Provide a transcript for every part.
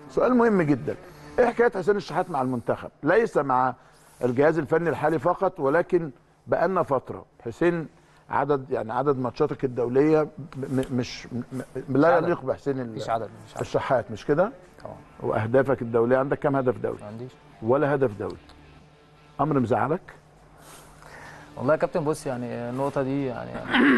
سؤال مهم جدا ايه حكايه حسين الشحات مع المنتخب ليس مع الجهاز الفني الحالي فقط ولكن بقالنا فتره حسين عدد يعني عدد ماتشاتك الدوليه م- م- مش م- م- لا عدد. يليق بحسين ال- مفيش عدد مفيش عدد الشحات مش كده طبعا واهدافك الدوليه عندك كام هدف دولي ما عنديش ولا هدف دولي امر مزعلك والله يا كابتن بص يعني النقطة دي يعني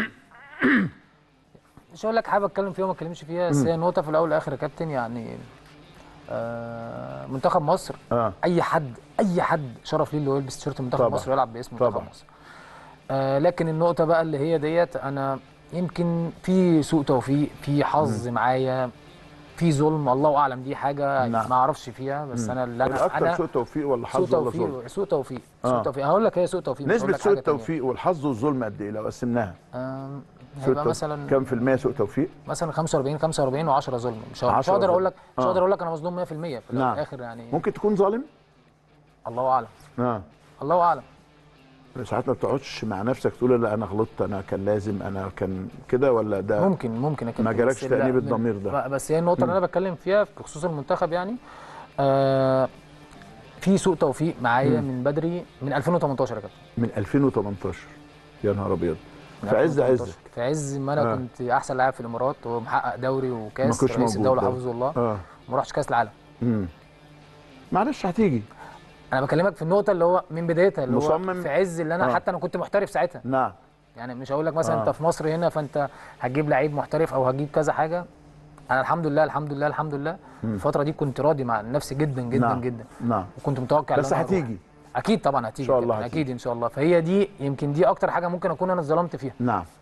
مش هقول لك حابب اتكلم فيها وما اتكلمش فيها بس هي النقطة في الأول والآخر يا كابتن يعني آه منتخب مصر اه أي حد أي حد شرف ليه اللي هو يلبس تيشيرت منتخب طبعا. مصر ويلعب باسم منتخب طبعا. مصر آه لكن النقطة بقى اللي هي ديت أنا يمكن في سوء توفيق في حظ معايا في ظلم الله أعلم دي حاجة نعم. ما أعرفش فيها بس أنا اللي أنا الاكثر أنا سوء توفيق ولا سوء حظ ولا ظلم توفيق سوء توفيق سوء آه. توفيق هقول لك هي سوء توفيق مش هقول نسبه لك سوء حاجة تانية. التوفيق والحظ والظلم قد ايه لو قسمناها آم، سوء هيبقى التو- مثلا كم في المية سوء توفيق مثلا 45 45 و10 ظلم مش ه- مش 10 هقدر اقول لك مش ظلم. هقدر اقول لك انا مظلوم 100% في نعم. الاخر يعني ممكن تكون ظالم الله اعلم اه الله اعلم ساعات ما بتقعدش مع نفسك تقول لا انا غلطت انا كان لازم انا كان كده ولا ده ممكن ممكن يا كابتن، ما جالكش بس لا، تأنيب من- الضمير ده. لا، بس هي النقطه اللي انا بتكلم فيها بخصوص المنتخب يعني آه في سوء توفيق معايا من بدري من 2018 يا كابتن من 2018 يا نهار ابيض من في عز 2018. عزك في عز ما انا آه. كنت احسن لاعب في الامارات ومحقق دوري ما وكاس كنتش رئيس موجود الدوله ده. حفظه الله اه وما رحتش كاس العالم امم معلش هتيجي انا بكلمك في النقطه اللي هو من بدايتها اللي هو مصمم. في عز اللي انا آه. حتى انا كنت محترف ساعتها نعم يعني مش هقول لك مثلا آه. انت في مصر هنا فانت هتجيب لعيب محترف او هتجيب كذا حاجه انا الحمد لله الحمد لله الحمد لله الفتره دي كنت راضي مع نفسي جدا جدا نعم. جدا نعم وكنت متوقع بس إن أنا هروح. هتيجي اكيد طبعا هتيجي إن شاء الله كابتن، هتيجي. اكيد ان شاء الله فهي دي يمكن دي اكتر حاجه ممكن اكون انا اتظلمت فيها نعم